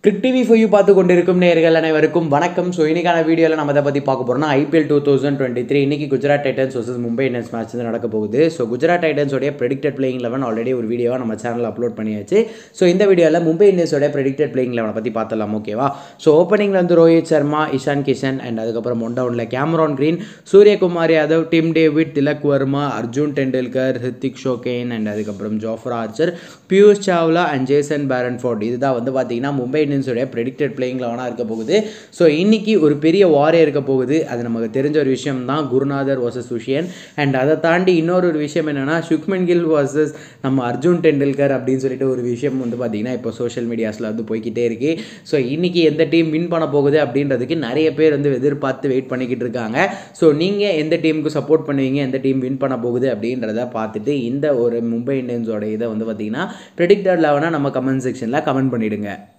trick TV five பார்த்து கொண்டிருக்கும் நேர்கள் அனைவருக்கும் வணக்கம் ஸோ இன்னைக்கான வீடியோவில் நம்ம அதை பற்றி பார்க்க போகிறோம்னா IPL two thousand twenty three இன்னைக்கு Gujarat Titans versus Mumbai Indians match வந்து நடக்க போகுது ஸோ குஜராத் டைட்டன்ஸோடைய ப்ரெடிக்டட் பிளேயிங் லெவன் ஆல்ரெடி ஒரு வீடியோவாக நம்ம சேனலில் அப்லோட் பண்ணியாச்சு ஸோ இந்த வீடியோவில் மும்பை இந்தியன்ஸோட ப்ரெடிக்டட் பிளேயிங் லெவனை பற்றி பார்த்தலாம் ஓகேவா ஸோ ஓப்பனிங்கில் வந்து ரோஹித் சர்மா இஷான் கிஷன் அண்ட் அதுக்கப்புறம் ஒன் டவுனில் Cameron Green Suryakumar Yadav Tim David Tilak Varma Arjun Tendulkar Hrithik Shokeen and அதுக்கப்புறம் Jofra Archer Piyush Chawla and Jason Behrendorff இதுதான் வந்து பார்த்தீங்கன்னா மும்பை இந்தியன்ஸோடைய ப்ரெடிக்டட் பிளேயிங் லெவனாக இருக்க போகுது ஸோ இன்னைக்கு ஒரு பெரிய வாரே இருக்க போகுது அது நமக்கு தெரிஞ்ச ஒரு விஷயம் தான் குருநாதர் வர்சஸ் சுஷியன் அண்ட் அதை தாண்டி இன்னொரு ஒரு விஷயம் என்னென்னா சுக்மன் கில் வர்சஸ் நம்ம அர்ஜுன் டெண்டுல்கர் அப்படின்னு சொல்லிட்டு ஒரு விஷயம் வந்து பார்த்தீங்கன்னா இப்போ சோஷியல் மீடியாஸில் வந்து போய்க்கிட்டே இருக்கு ஸோ இன்னைக்கு எந்த டீம் வின் பண்ண போகுது அப்படின்றதுக்கு நிறைய பேர் வந்து எதிர்பார்த்து வெயிட் பண்ணிக்கிட்டு இருக்காங்க ஸோ நீங்கள் எந்த டீமுக்கு சப்போர்ட் பண்ணுவீங்க எந்த டீம் வின் பண்ண போகுது அப்படின்றத பார்த்துட்டு இந்த ஒரு மும்பை இந்தியன்ஸோட இதை வந்து பார்த்தீங்கன்னா ப்ரெடிக்டட் லெவனாக நம்ம கமெண்ட் செக்ஷனில் கமெண்ட் பண்ணிவிடுங்க